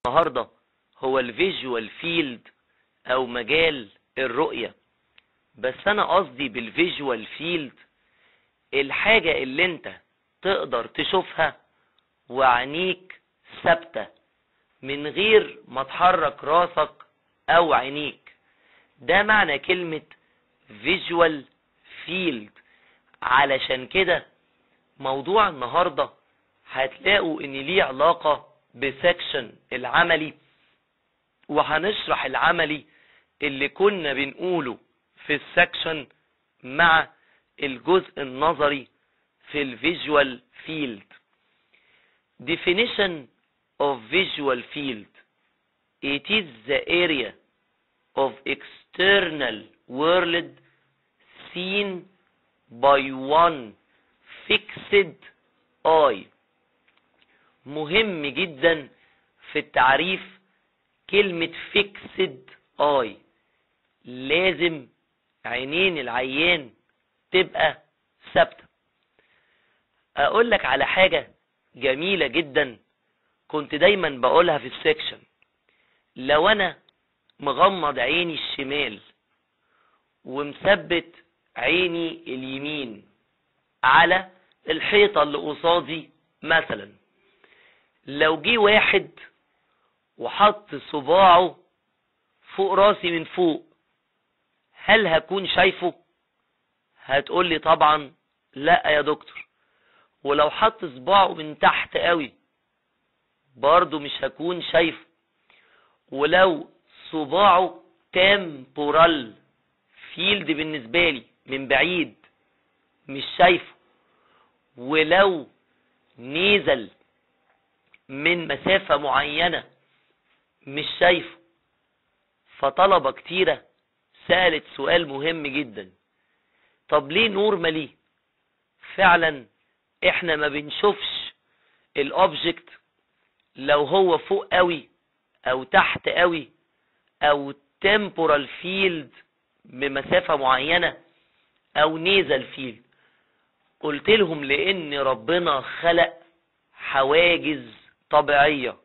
النهاردة هو الفيجوال فيلد او مجال الرؤية بس انا قصدي بالفيجوال فيلد الحاجة اللي انت تقدر تشوفها وعينيك ثابتة من غير ما تحرك راسك او عينيك ده معنى كلمة فيجوال فيلد علشان كده موضوع النهاردة هتلاقوا ان ليه علاقة بسكشن العملي وهنشرح العملي اللي كنا بنقوله في السكشن مع الجزء النظري في الفيجوال فيلد definition of visual field it is the area of external world seen by one fixed eye مهم جدا في التعريف كلمة fixed eye لازم عينين العيان تبقى ثابتة اقول لك على حاجة جميلة جدا كنت دايما بقولها في السكشن لو انا مغمض عيني الشمال ومثبت عيني اليمين على الحيطة اللي قصادي مثلا لو جه واحد وحط صباعه فوق راسي من فوق هل هكون شايفه هتقول لي طبعا لا يا دكتور ولو حط صباعه من تحت قوي برضه مش هكون شايفه ولو صباعه تامبورال فيلد بالنسبة لي من بعيد مش شايفه ولو نزل من مسافة معينة مش شايفه فطلبة كتيرة سألت سؤال مهم جدا طب ليه نورمالي فعلا احنا ما بنشوفش الاوبجكت لو هو فوق قوي او تحت قوي او temporal field بمسافة معينة او نيزل فيلد قلت لهم لان ربنا خلق حواجز طبيعية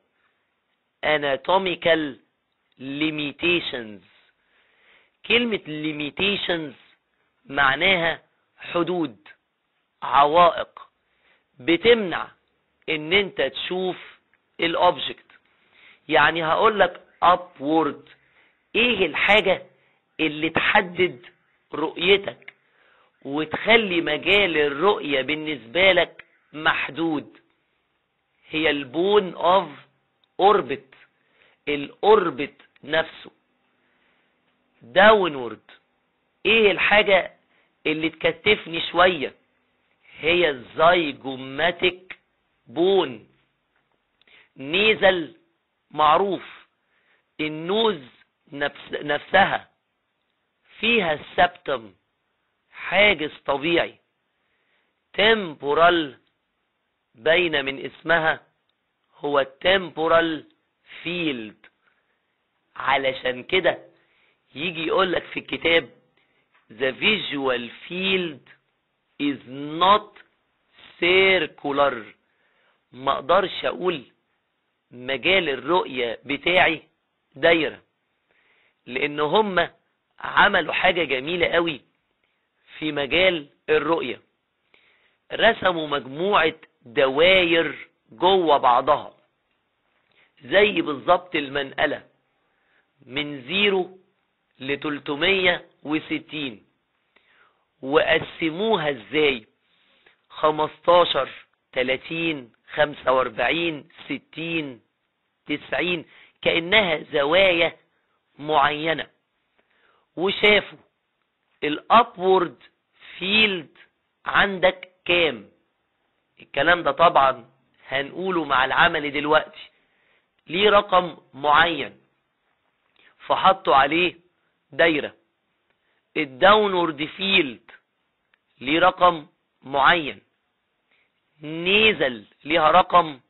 anatomical limitations كلمة limitations معناها حدود عوائق بتمنع ان انت تشوف الاوبجكت يعني هقول لك upward ايه الحاجة اللي تحدد رؤيتك وتخلي مجال الرؤية بالنسبة لك محدود هي البون اوف اوربت الاوربت نفسه داونورد ايه الحاجة اللي تكتفني شوية هي الزيجوماتيك بون نيزل معروف النوز نفس نفسها فيها السبتم حاجز طبيعي تمبورال باينة من اسمها هو التمبورال فيلد علشان كده يجي يقولك في الكتاب the visual field is not circular ما اقدرش اقول مجال الرؤية بتاعي دايرة لان هم عملوا حاجة جميلة قوي في مجال الرؤية رسموا مجموعة دواير جوه بعضها زي بالظبط المنقلة من زيرو ل 360 وقسموها ازاي 15 30 45 60 90 كأنها زوايا معينة وشافوا الابورد فيلد عندك كام الكلام ده طبعا هنقوله مع العمل دلوقتي ليه رقم معين فحطوا عليه دايرة الداونورد فيلد ليه رقم معين نيزل ليها رقم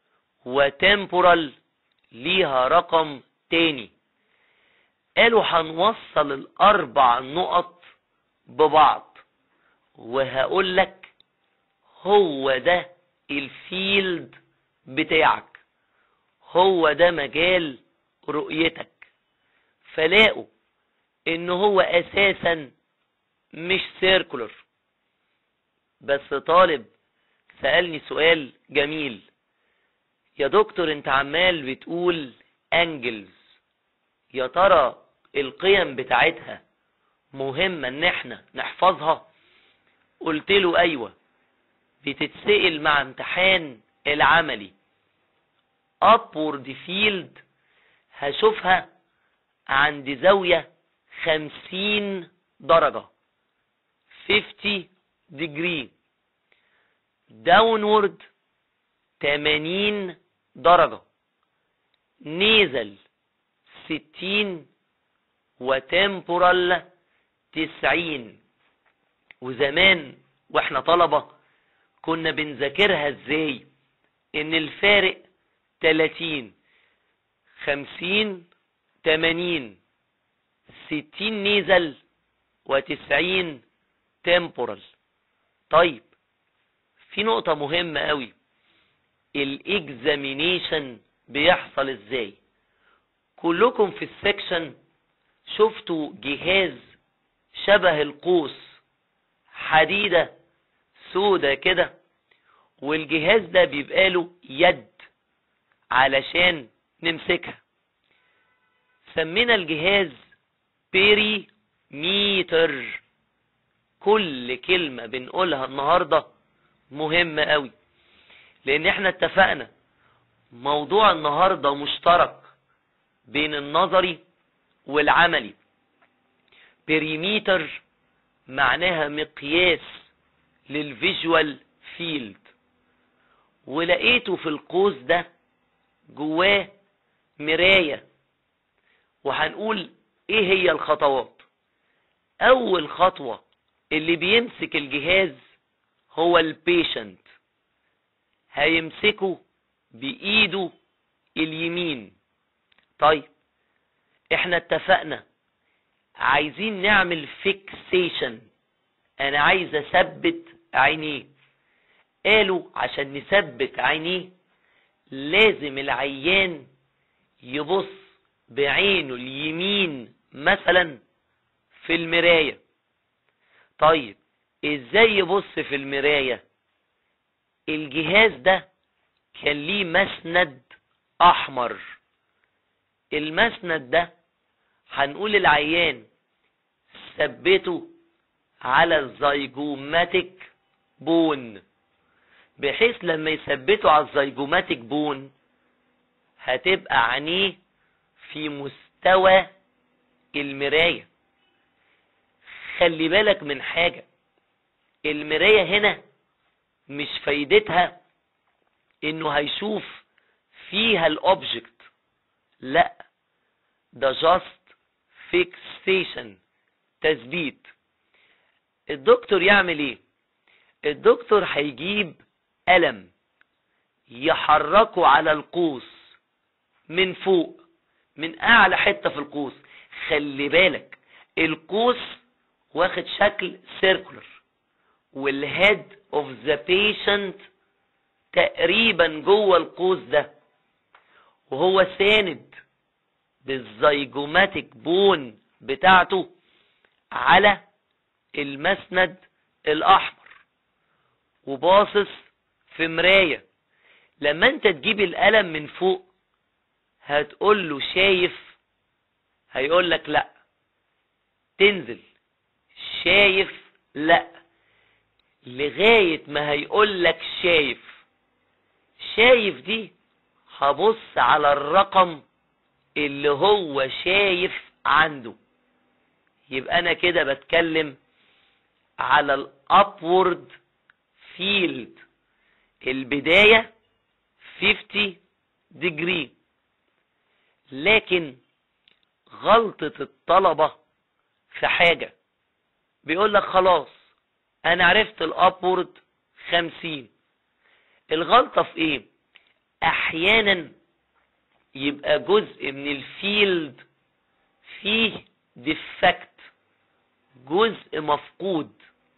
وتمبورال ليها رقم تاني قالوا هنوصل الاربع نقط ببعض وهقول لك هو ده الفيلد بتاعك هو ده مجال رؤيتك فلاقوا ان هو اساسا مش سيركولر بس طالب سألني سؤال جميل يا دكتور انت عمال بتقول انجلز يا ترى القيم بتاعتها مهمة ان احنا نحفظها قلت له ايوه بتتسأل مع امتحان العملي upward field هشوفها عند زاوية خمسين درجة 50 degree downward 80 درجة نيزل 60 وتمبورال 90 وزمان واحنا طلبة كنا بنذاكرها ازاي ان الفارق 30 50 80 60 نيزل و90 تمبورال طيب في نقطة مهمة قوي الاكزامينيشن بيحصل ازاي كلكم في السكشن شفتوا جهاز شبه القوس حديدة سودة كده والجهاز ده بيبقى له يد علشان نمسكها سمينا الجهاز بيري ميتر كل كلمة بنقولها النهاردة مهمة قوي لان احنا اتفقنا موضوع النهاردة مشترك بين النظري والعملي بريميتر معناها مقياس للفيجوال فيلد ولقيته في القوس ده جواه مراية وهنقول ايه هي الخطوات اول خطوة اللي بيمسك الجهاز هو البيشنت هيمسكه بايده اليمين طيب احنا اتفقنا عايزين نعمل فيكسيشن انا عايز اثبت عينيه قالوا عشان نثبت عينيه لازم العيان يبص بعينه اليمين مثلا في المراية طيب ازاي يبص في المراية الجهاز ده كان ليه مسند احمر المسند ده هنقول العيان ثبته على الزيجوماتيك بون بحيث لما يثبته على الزيجوماتيك بون هتبقى عينيه في مستوى المراية خلي بالك من حاجة المراية هنا مش فايدتها انه هيشوف فيها الاوبجكت لا ده جاست فيكسيشن تثبيت الدكتور يعمل ايه الدكتور هيجيب قلم يحركه على القوس من فوق من اعلى حتة في القوس خلي بالك القوس واخد شكل سيركولر والهيد اوف ذا بيشنت تقريبا جوه القوس ده وهو ساند بالزيجوماتيك بون بتاعته على المسند الاحمر وباصص في مراية لما انت تجيب القلم من فوق هتقول له شايف هيقول لك لا تنزل شايف لا لغاية ما هيقول لك شايف شايف دي هبص على الرقم اللي هو شايف عنده يبقى انا كده بتكلم على الابورد فيلد البداية 50 ديجري لكن غلطة الطلبة في حاجة بيقول لك خلاص انا عرفت الابورد 50 الغلطة في ايه احيانا يبقى جزء من الفيلد فيه ديفكت جزء مفقود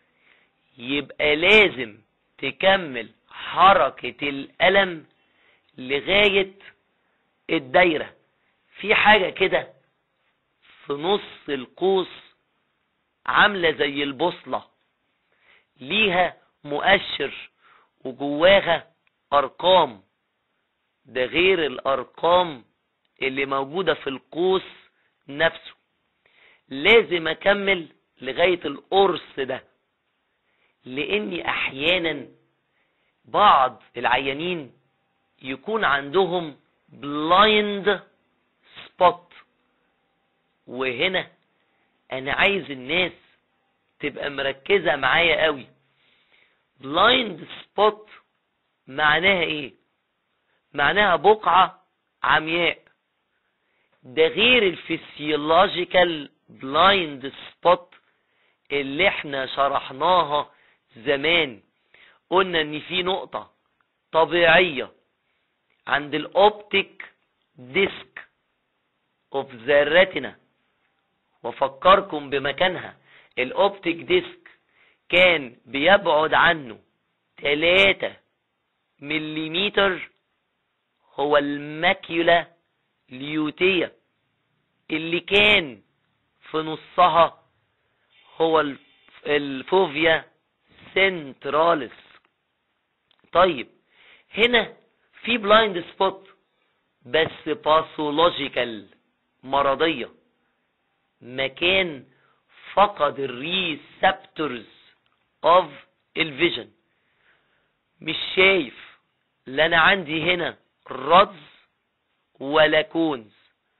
يبقى لازم تكمل حركة القلم لغاية الدايرة في حاجة كده في نص القوس عاملة زي البوصلة ليها مؤشر وجواها ارقام ده غير الارقام اللي موجودة في القوس نفسه لازم اكمل لغاية القرص ده لاني احيانا بعض العيانين يكون عندهم بلايند سبوت وهنا انا عايز الناس تبقى مركزة معايا قوي بلايند سبوت معناها ايه معناها بقعة عمياء ده غير الفسيولوجيكال بلايند سبوت اللي احنا شرحناها زمان قلنا ان في نقطة طبيعية عند الاوبتيك ديسك اوف ذا ريتنا وفكركم بمكانها الاوبتيك ديسك كان بيبعد عنه 3 مليمتر هو الماكيولا ليوتية اللي كان في نصها هو الفوفيا سنتراليس طيب هنا في بلايند سبوت بس باثولوجيكال مرضية مكان فقد الريسبتورز اوف الفيجن مش شايف لا انا عندي هنا رز ولا كونز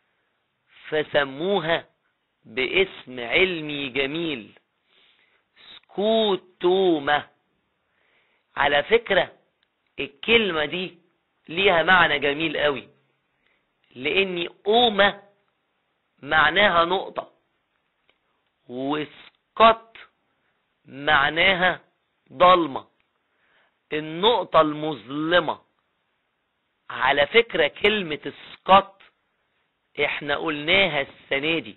فسموها باسم علمي جميل سكوتوما على فكرة الكلمة دي ليها معنى جميل قوي لاني اومة معناها نقطة وسقط معناها ضلمة النقطة المظلمة على فكرة كلمة سقط احنا قلناها السنة دي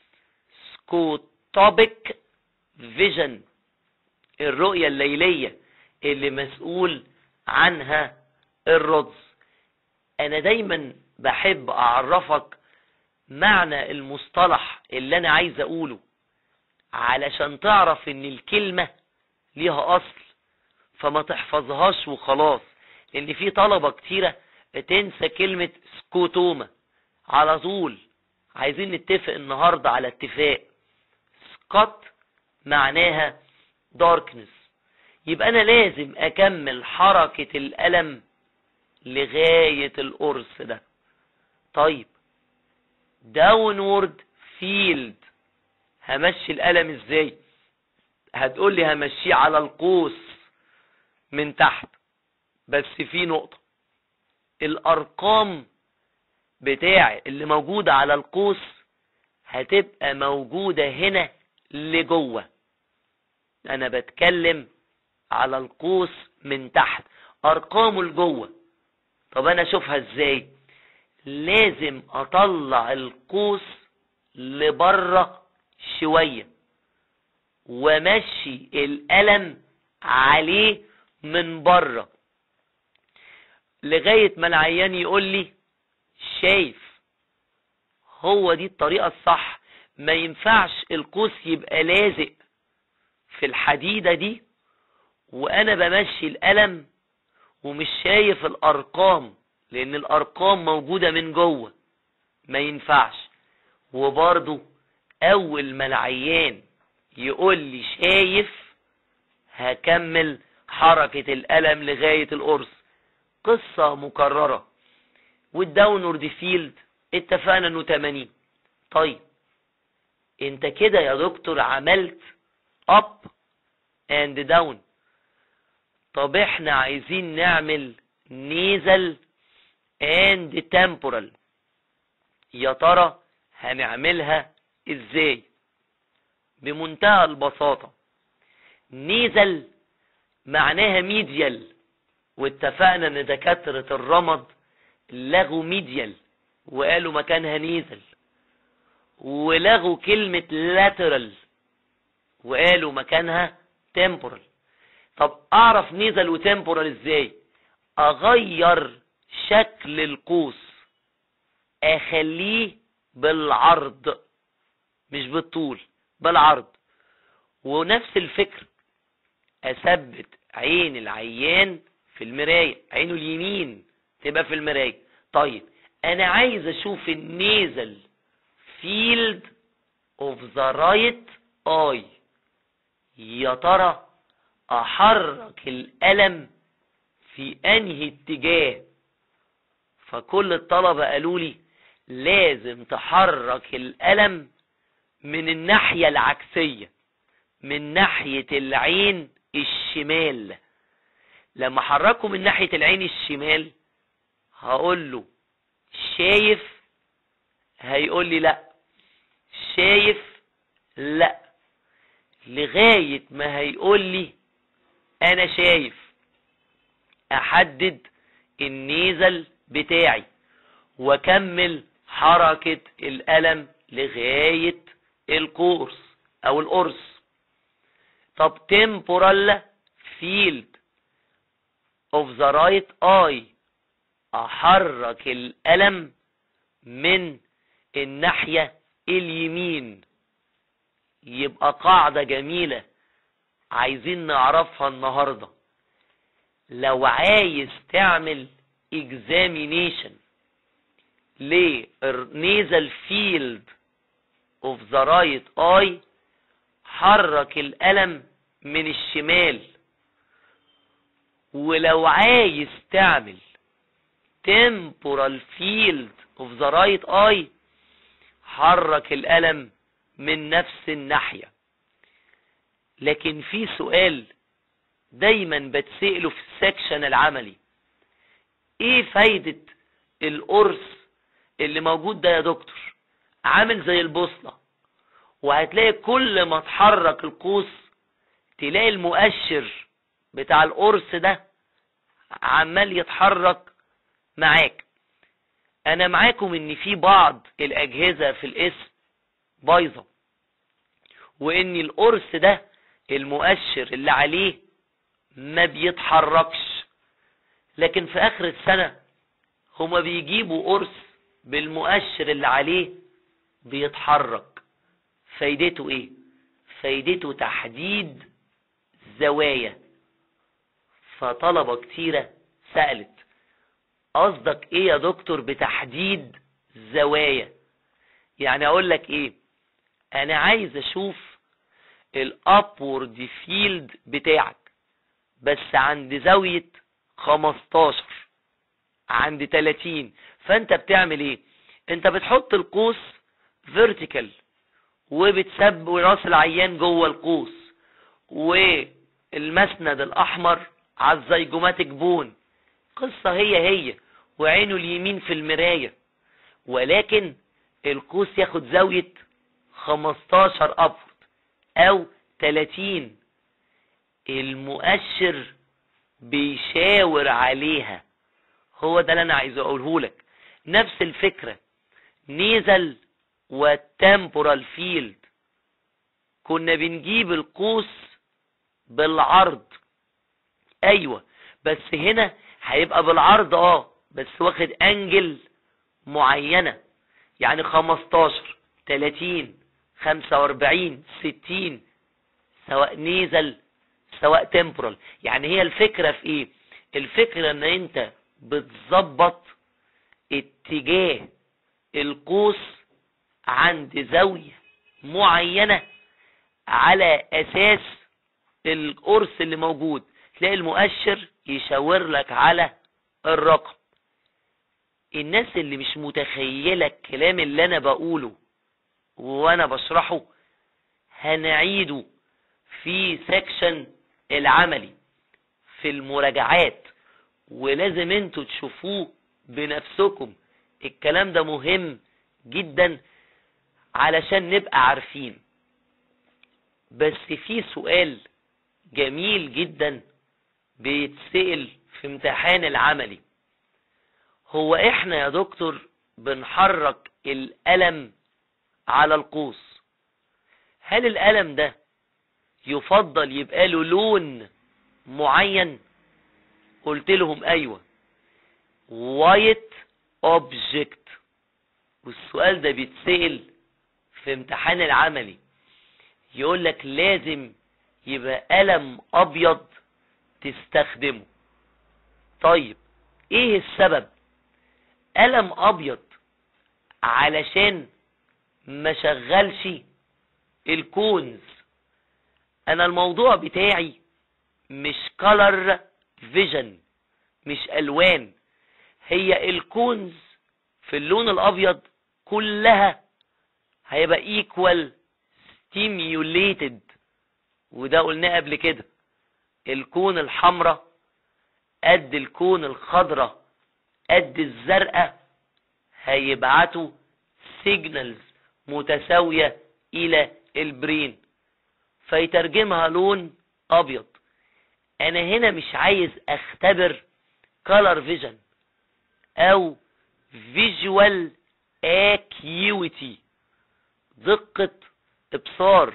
سكوتوبيك فيجن الرؤية الليلية اللي مسؤول عنها الرز انا دايما بحب اعرفك معنى المصطلح اللي انا عايز اقوله علشان تعرف ان الكلمة ليها اصل فما تحفظهاش وخلاص لان في طلبة كتيرة تنسى كلمة سكوتوما على طول عايزين نتفق النهاردة على اتفاق سكوت معناها داركنس يبقى انا لازم اكمل حركة الالم لغاية القرص ده طيب داونورد فيلد همشي القلم ازاي هتقول لي همشيه على القوس من تحت بس في نقطة الارقام بتاعي اللي موجودة على القوس هتبقى موجودة هنا لجوه انا بتكلم على القوس من تحت ارقامه لجوه طب انا اشوفها ازاي لازم اطلع القوس لبره شوية ومشي القلم عليه من بره لغاية ما العيان يقول لي شايف هو دي الطريقة الصح ما ينفعش القوس يبقى لازق في الحديدة دي وانا بمشي القلم ومش شايف الارقام لان الارقام موجودة من جوه ما ينفعش وبرضو اول ما العيان يقول لي شايف هكمل حركة القلم لغاية القرص قصة مكررة والداونورد فيلد اتفقنا انه 80 طيب انت كده يا دكتور عملت اب اند داون طب احنا عايزين نعمل نيزل اند تمبورال يا ترى هنعملها ازاي بمنتهى البساطة نيزل معناها ميديال واتفقنا ان دكاترة الرمد لغوا ميديال وقالوا مكانها نيزل ولغوا كلمة لاترال وقالوا مكانها تمبورال طب اعرف نيزل وتمبورال ازاي اغير شكل القوس اخليه بالعرض مش بالطول بالعرض ونفس الفكر اثبت عين العيان في المراية عينه اليمين تبقى في المراية طيب انا عايز اشوف النيزل فيلد اوف ذا رايت اي يا ترى احرك القلم في انهي اتجاه فكل الطلبة قالوا لي لازم تحرك القلم من الناحية العكسية من ناحية العين الشمال لما حركه من ناحية العين الشمال هقول له شايف هيقول لي لا شايف لا لغاية ما هيقول لي انا شايف احدد النيزل بتاعي واكمل حركة القلم لغاية القرص او القرص طب temporal field of the right eye احرك القلم من الناحية اليمين يبقى قاعدة جميلة عايزين نعرفها النهاردة لو عايز تعمل examination للنيزل فيلد اوف ذا رايت اي حرك القلم من الشمال ولو عايز تعمل temporal field of the right eye حرك القلم من نفس الناحية لكن في سؤال دايما بتسأله في السكشن العملي ايه فايدة القرص اللي موجود ده يا دكتور عامل زي البوصلة وهتلاقي كل ما تحرك القوس تلاقي المؤشر بتاع القرص ده عمال يتحرك معاك انا معاكم ان في بعض الاجهزة في الاسم بايظة وان القرص ده المؤشر اللي عليه ما بيتحركش لكن في اخر السنة هما بيجيبوا قرص بالمؤشر اللي عليه بيتحرك فايدته ايه فايدته تحديد زوايا فطلبة كتيرة سألت قصدك ايه يا دكتور بتحديد زوايا يعني اقول لك ايه انا عايز اشوف الابورد فيلد بتاعك بس عند زاوية 15 عند 30 فانت بتعمل ايه انت بتحط القوس فيرتيكال وبتسب راس العيان جوه القوس والمسند الاحمر على الزيجوماتيك بون قصة هي هي وعينه اليمين في المراية ولكن القوس ياخد زاوية 15 ابورد او 30 المؤشر بيشاور عليها هو ده اللي انا عايز اقوله لك نفس الفكرة نيزل والتمبورال فيلد كنا بنجيب القوس بالعرض ايوه بس هنا هيبقى بالعرض اه بس واخد انجل معينة يعني 15 30 45 60 سواء نيزل سواء تمبورال يعني هي الفكرة في ايه الفكرة ان انت بتظبط اتجاه القوس عند زاوية معينة على اساس القرص اللي موجود تلاقي المؤشر يشاور لك على الرقم الناس اللي مش متخيلة الكلام اللي انا بقوله وانا بشرحه هنعيده في سكشن العملي في المراجعات ولازم انتوا تشوفوه بنفسكم الكلام ده مهم جدا علشان نبقى عارفين بس في سؤال جميل جدا بيتسأل في امتحان العملي هو احنا يا دكتور بنحرك القلم على القوس هل القلم ده يفضل يبقى له لون معين قلت لهم ايوه وايت اوبجكت والسؤال ده بيتسأل في امتحان العملي يقول لك لازم يبقى قلم ابيض تستخدمه طيب ايه السبب قلم ابيض علشان ما شغلش الكونز انا الموضوع بتاعي مش color vision مش الوان هي الكونز في اللون الابيض كلها هيبقى equal stimulated وده قلناه قبل كده الكون الحمراء قد الكون الخضراء قد الزرقاء هيبعتوا سيجنالز متساوية الى البرين فيترجمها لون ابيض انا هنا مش عايز اختبر color vision او visual acuity دقة ابصار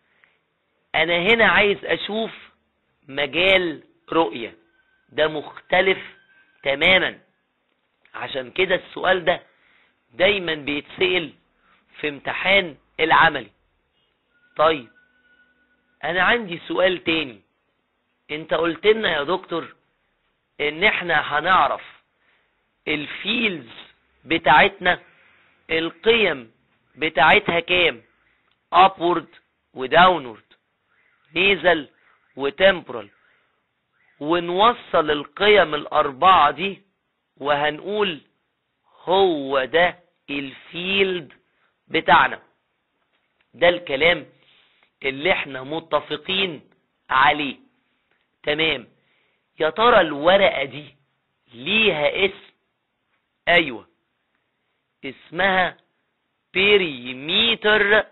انا هنا عايز اشوف مجال رؤية ده مختلف تماما عشان كده السؤال ده دايما بيتسأل في امتحان العملي طيب انا عندي سؤال تاني انت قلت لنا يا دكتور ان احنا هنعرف الفيلز بتاعتنا القيم بتاعتها كام upward وdownward nasal وtemporal ونوصل القيم الاربعة دي وهنقول هو ده الفيلد بتاعنا ده الكلام اللي احنا متفقين عليه تمام يا ترى الورقة دي ليها اسم ايوه اسمها بيريميتر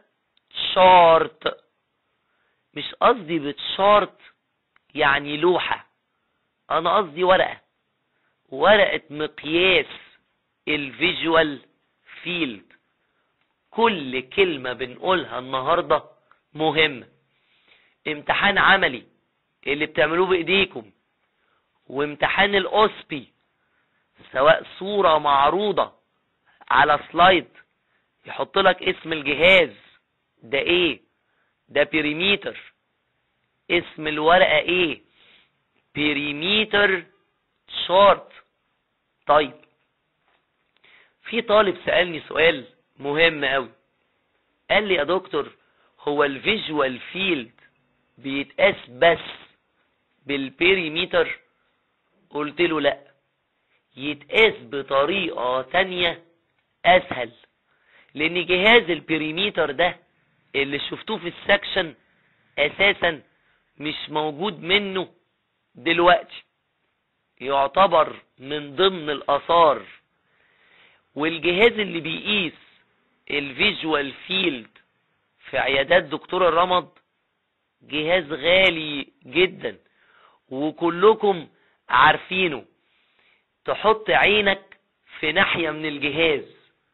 شارت مش قصدي بتشارت يعني لوحة انا قصدي ورقة ورقة مقياس الفيجوال فيلد كل كلمة بنقولها النهاردة مهمة امتحان عملي اللي بتعملوه بايديكم وامتحان الاوسبي سواء صورة معروضة على سلايد يحط لك اسم الجهاز ده ايه ده بيريميتر اسم الورقة ايه بيريميتر شارت طيب في طالب سألني سؤال مهم قوي قال لي يا دكتور هو الفيجوال فيلد بيتقاس بس بالبيريميتر قلت له لا يتقاس بطريقة تانية اسهل لان جهاز البيريميتر ده اللي شفتوه في السكشن اساسا مش موجود منه دلوقتي يعتبر من ضمن الاثار والجهاز اللي بيقيس الفيجوال فيلد في عيادات دكتور الرمد جهاز غالي جدا وكلكم عارفينه تحط عينك في ناحية من الجهاز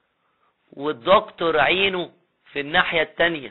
والدكتور عينه في الناحية التانية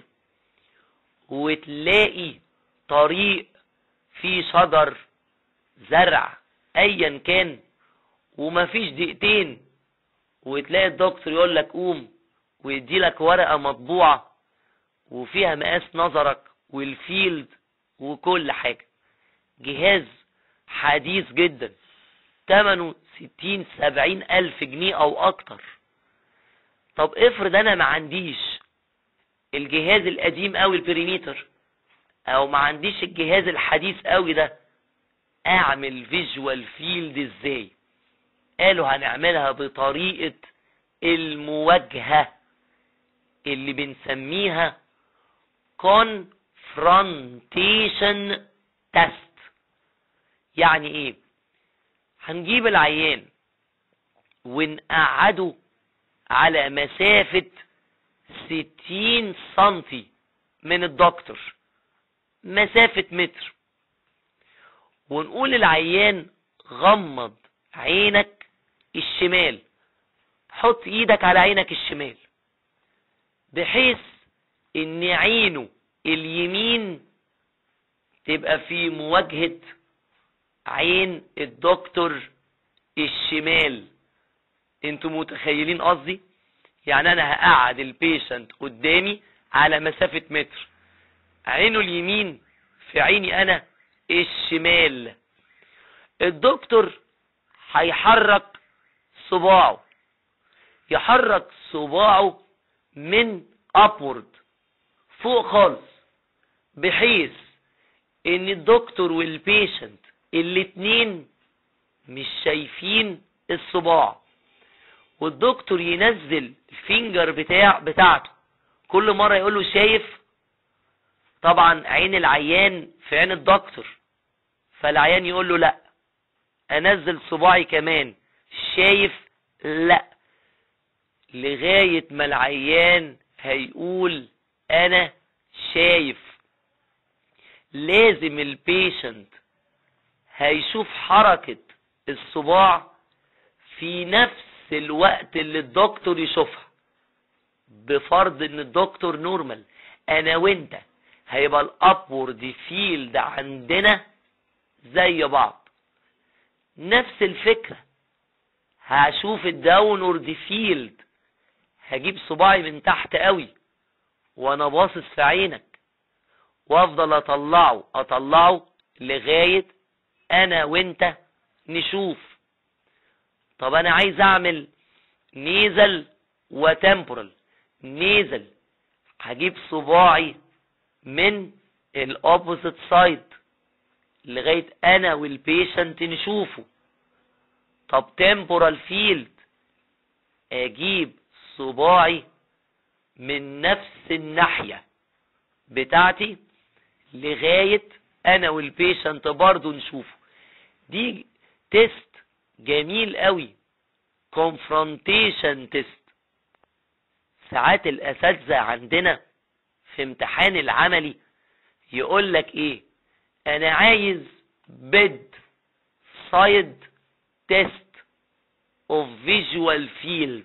وتلاقي طريق فيه شجر زرع ايا كان ومفيش دقيقتين وتلاقي الدكتور يقول لك قوم ويدي لك ورقة مطبوعة وفيها مقاس نظرك والفيلد وكل حاجة جهاز حديث جدا ثمنه ستين سبعين الف جنيه او اكتر طب افرض انا ما عنديش الجهاز القديم قوي البريميتر او ما عنديش الجهاز الحديث قوي ده اعمل فيجوال فيلد ازاي قالوا هنعملها بطريقة المواجهة اللي بنسميها confrontation test يعني ايه هنجيب العيان ونقعده على مسافة ستين سنتي من الدكتور مسافة متر ونقول للعيان غمض عينك الشمال حط ايدك على عينك الشمال بحيث ان عينه اليمين تبقى في مواجهة عين الدكتور الشمال انتوا متخيلين قصدي يعني انا هقعد البيشنت قدامي على مسافة متر عينه اليمين في عيني انا الشمال الدكتور هيحرك صباعه يحرك صباعه من upward فوق خالص بحيث ان الدكتور والبيشنت الاتنين مش شايفين الصباع والدكتور ينزل الفينجر بتاع بتاعته كل مرة يقول له شايف طبعا عين العيان في عين الدكتور فالعيان يقول له لا انزل صباعي كمان شايف لا لغاية ما العيان هيقول انا شايف لازم البيشنت هيشوف حركة الصباع في نفس الوقت اللي الدكتور يشوفها بفرض ان الدكتور نورمال انا وانت هيبقى الابورد فيلد عندنا زي بعض نفس الفكرة هشوف الداونورد فيلد هجيب صباعي من تحت قوي وانا باصص في عينك وافضل اطلعه اطلعه لغاية انا وانت نشوف طب انا عايز اعمل نيزل وتمبورال نيزل هجيب صباعي من الاوبوزيت سايد لغاية انا والبيشنت نشوفه طب تمبورال فيلد اجيب صباعي من نفس الناحية بتاعتي لغاية انا والبيشنت برضو نشوفه دي تيست جميل قوي confrontation تيست ساعات الاساتذة عندنا في امتحان العملي يقول لك ايه انا عايز بيد سايد تيست اوف فيجوال فيلد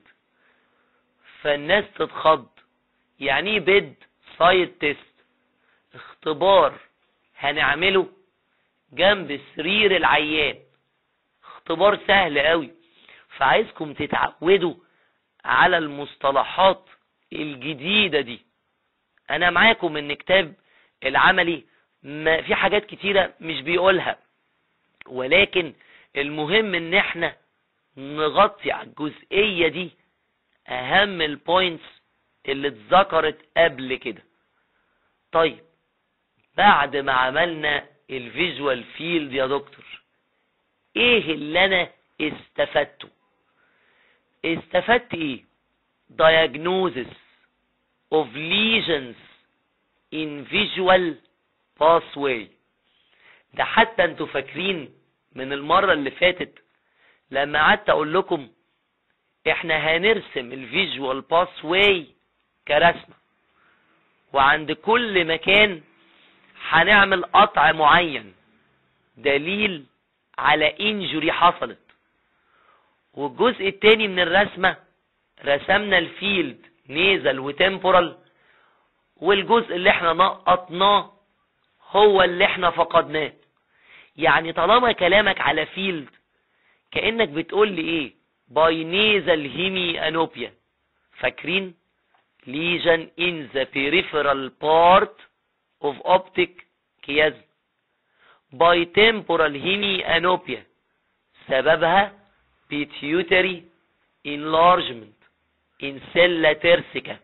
فالناس تتخض يعني ايه بيد سايد تيست اختبار هنعمله جنب سرير العيان اختبار سهل قوي فعايزكم تتعودوا على المصطلحات الجديدة دي انا معاكم ان كتاب العملي ما في حاجات كتيرة مش بيقولها ولكن المهم ان احنا نغطي على الجزئية دي اهم البوينتس اللي اتذكرت قبل كده طيب بعد ما عملنا الفيجوال فيلد يا دكتور ايه اللي انا استفدته استفدت ايه diagnosis of lesions in visual pathway ده حتى انتوا فاكرين من المرة اللي فاتت لما قعدت اقول لكم احنا هنرسم الفيجوال باثواي كرسمة وعند كل مكان هنعمل قطع معين دليل على انجري حصلت والجزء التاني من الرسمة رسمنا الفيلد نيزل وتمبورال والجزء اللي احنا نقطناه هو اللي احنا فقدناه يعني طالما كلامك على فيلد كأنك بتقول لي ايه باي نيزل هيمي انوبيا فاكرين lesion in the peripheral part of optic chiasm by temporal hemianopia سببها pituitary enlargement in sella tersica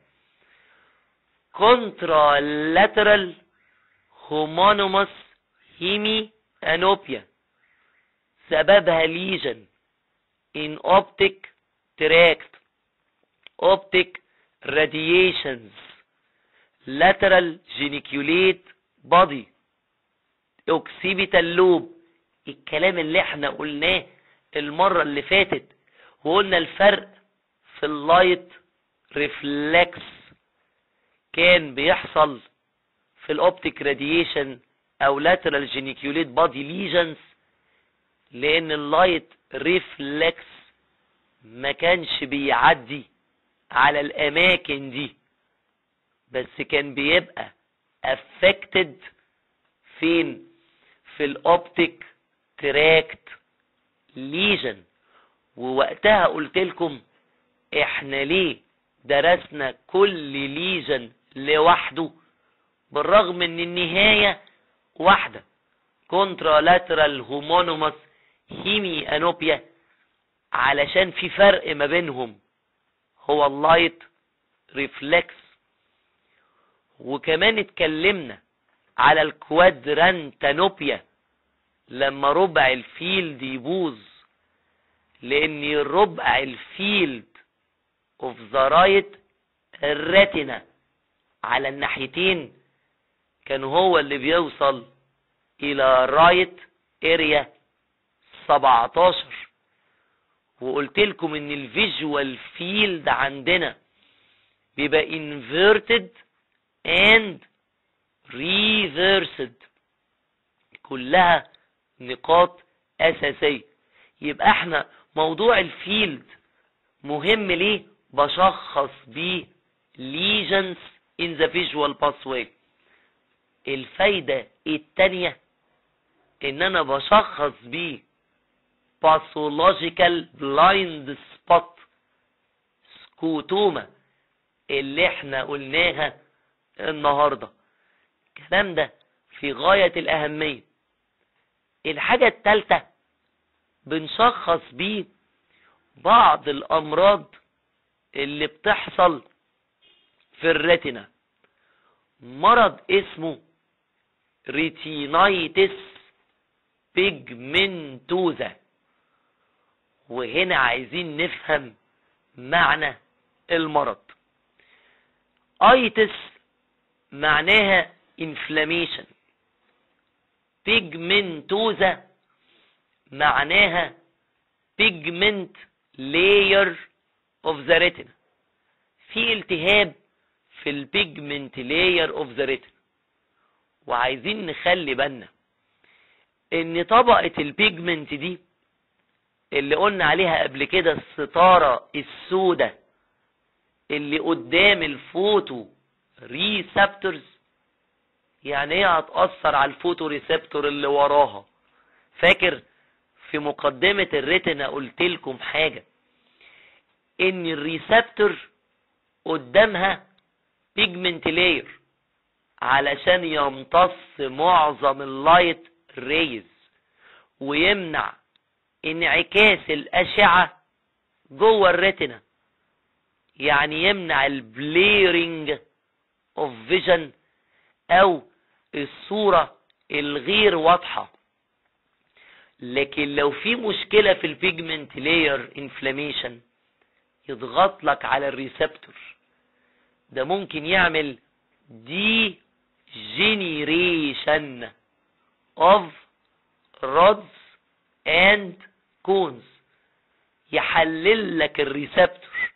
contralateral homonymous hemianopia سببها lesion in optic tract optic radiations lateral geniculate body occipital lobe الكلام اللي احنا قلناه المرة اللي فاتت وقلنا الفرق في اللايت ريفلكس كان بيحصل في الاوبتيك راديشن او lateral geniculate body lesions لان اللايت ريفلكس ما كانش بيعدي على الاماكن دي بس كان بيبقى affected فين في الاوبتيك تراكت ليجن ووقتها قلت لكم احنا ليه درسنا كل ليجن لوحده بالرغم ان النهاية واحدة كونترالاترال هومونوماس هيمي انوبيا علشان في فرق ما بينهم هو اللايت ريفلكس وكمان اتكلمنا على الكوادرانتانوبيا لما ربع الفيلد يبوظ لان الربع الفيلد اوف ذا رايت الريتنا على الناحيتين كان هو اللي بيوصل الى رايت اريا 17 وقلت لكم ان الفيجوال فيلد عندنا بيبقى inverted and reversed كلها نقاط اساسية يبقى احنا موضوع الفيلد مهم ليه بشخص بيه lesions in the visual pathway الفايدة التانية ان انا بشخص بيه pathological blind spot سكوتوما اللي احنا قلناها النهاردة الكلام ده في غاية الأهمية الحاجة التالتة بنشخص بيه بعض الأمراض اللي بتحصل في الريتنا مرض اسمه ريتينايتس بيجمنتوزا وهنا عايزين نفهم معنى المرض ايتس معناها inflammation بيجمنتوزا معناها pigment layer of the retina في التهاب في البيجمنت لاير اوف ذا ريتنا وعايزين نخلي بالنا ان طبقة البيجمنت دي اللي قلنا عليها قبل كده الستارة السوداء اللي قدام الفوتو ريسبتورز يعني ايه هتأثر على الفوتو ريسبتور اللي وراها فاكر في مقدمة الريتنا قلت لكم حاجة ان الريسبتور قدامها بيجمنت لاير علشان يمتص معظم اللايت ريز ويمنع انعكاس الاشعة جوه الريتنا يعني يمنع البليرنج اوف فيجن او الصورة الغير واضحة لكن لو في مشكلة في البيجمنت لاير انفلاميشن يضغط لك على الريسبتور ده ممكن يعمل دي جينيريشن اوف rods and cones يحلل لك الريسبتور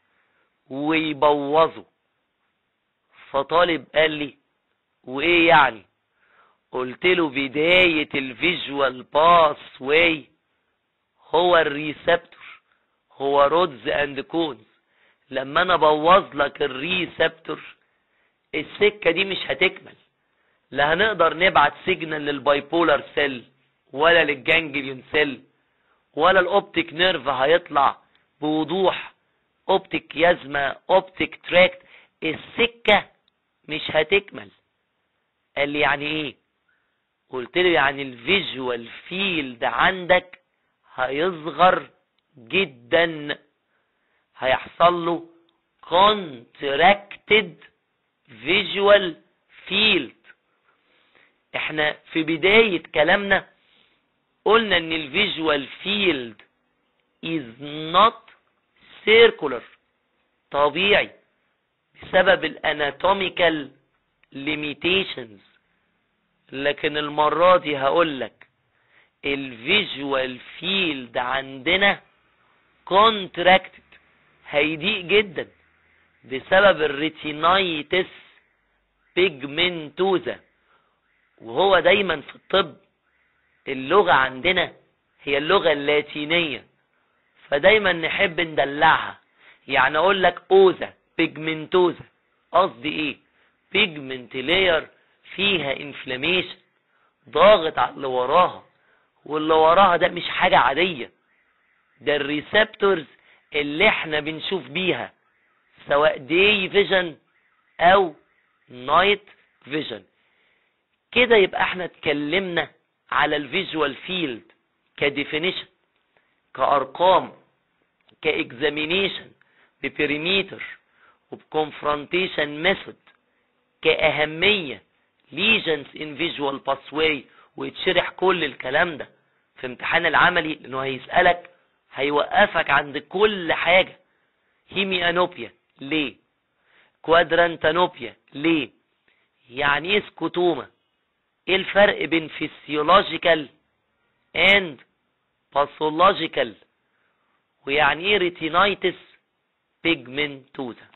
ويبوظه فطالب قال لي وايه يعني قلت له بداية الفيجوال باس واي هو الريسبتور هو رودز اند كونز لما انا بوظ لك الريسبتور السكة دي مش هتكمل لا هنقدر نبعت سيجنال للبايبولار سيل ولا للجانجليون سيل ولا الاوبتيك نيرف هيطلع بوضوح اوبتيك يازما اوبتيك تراكت السكة مش هتكمل قال لي يعني ايه قلت له يعني الفيجوال فيلد عندك هيصغر جدا هيحصل له contracted visual field احنا في بداية كلامنا قلنا ان الفيجوال فيلد is not circular طبيعي بسبب الاناتوميكال limitations لكن المرة دي هقولك الفيجوال فيلد عندنا contracted هيضيق جدا بسبب الريتينايتس بيجمنتوزا وهو دايما في الطب اللغة عندنا هي اللغة اللاتينية فدايما نحب ندلعها يعني اقول لك اوزا بيجمنتوزا قصدي ايه بيجمنت لاير فيها انفلاميشن ضاغط على اللي وراها واللي وراها ده مش حاجة عادية ده الريسبتورز اللي احنا بنشوف بيها سواء داي فيجن او نايت فيجن كده يبقى احنا اتكلمنا على الفيجوال فيلد كديفينيشن كارقام كاكزامينيشن ببريميتر وبكونفرونتيشن ميثود كأهمية ليجنز ان فيجوال باسواي ويتشرح كل الكلام ده في امتحان العملي لانه هيسألك هيوقفك عند كل حاجة هيمي انوبيا ليه كوادرانتانوبيا ليه يعني ايه سكوتوما ايه الفرق بين فيسيولوجيكال اند باثولوجيكال ويعني ايه ريتينايتس بيجمنتوزا